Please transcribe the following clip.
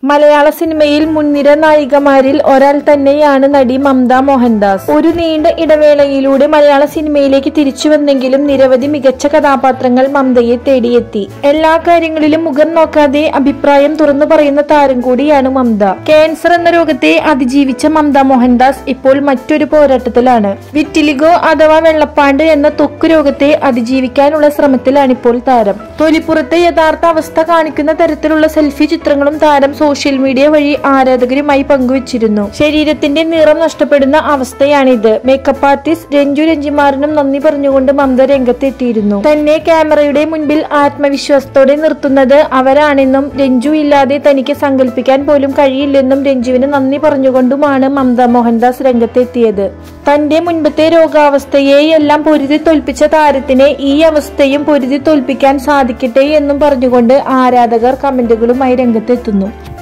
മലയാള സിനിമയിൽ മുൻനിര നായികമാരിൽ ഒരാൾ തന്നെയാണ് നടി മമത മോഹൻദാസ് ഒരു നീണ്ട ഇടവേളയിലൂടെ മലയാള സിനിമയിലേക്ക് തിരിച്ചു വന്നെങ്കിലും നിരവധി മികച്ച കഥാപാത്രങ്ങൾ മമതയെ തേടിയെത്തി എല്ലാ കാര്യങ്ങളിലും മുഖം നോക്കാതെ അഭിപ്രായം തുറന്നു പറയുന്ന താരം കൂടിയാണ് മമത ക്യാൻസർ എന്ന രോഗത്തെ അതിജീവിച്ച മമത മോഹൻദാസ് ഇപ്പോൾ മറ്റൊരു പോരാട്ടത്തിലാണ് വിറ്റിലിഗോ അഥവാ വെള്ളപ്പാണ്ട് എന്ന ത്വക്ക് രോഗത്തെ അതിജീവിക്കാനുള്ള ശ്രമത്തിലാണിപ്പോൾ താരം തൊലിപ്പുറത്തെ യഥാർത്ഥ അവസ്ഥ കാണിക്കുന്ന തരത്തിലുള്ള സെൽഫി ചിത്രങ്ങളും താരം സോഷ്യൽ മീഡിയ വഴി ആരാധകരുമായി പങ്കുവച്ചിരുന്നു ശരീരത്തിന്റെ നിറം നഷ്ടപ്പെടുന്ന അവസ്ഥയാണിത് മേക്കപ്പ് ആർട്ടിസ്റ്റ് രഞ്ജു രഞ്ജിമാറിനും നന്ദി പറഞ്ഞുകൊണ്ട് മമത രംഗത്തെത്തിയിരുന്നു തന്നെ ക്യാമറയുടെ മുൻപിൽ ആത്മവിശ്വാസത്തോടെ നിർത്തുന്നത് അവരാണെന്നും രഞ്ജു ഇല്ലാതെ തനിക്ക് സങ്കല്പിക്കാൻ പോലും കഴിയില്ലെന്നും രഞ്ജുവിന് നന്ദി പറഞ്ഞുകൊണ്ടുമാണ് മമത മോഹൻദാസ് രംഗത്തെത്തിയത് തന്റെ മുൻപത്തെ രോഗാവസ്ഥയെയെല്ലാം പൊരുതി തോൽപ്പിച്ച താരത്തിന് ഈ അവസ്ഥയും പൊരുതി തോൽപ്പിക്കാൻ സാധിക്കട്ടെ എന്നും പറഞ്ഞുകൊണ്ട് ആരാധകർ കമന്റുകളുമായി രംഗത്തെത്തുന്നു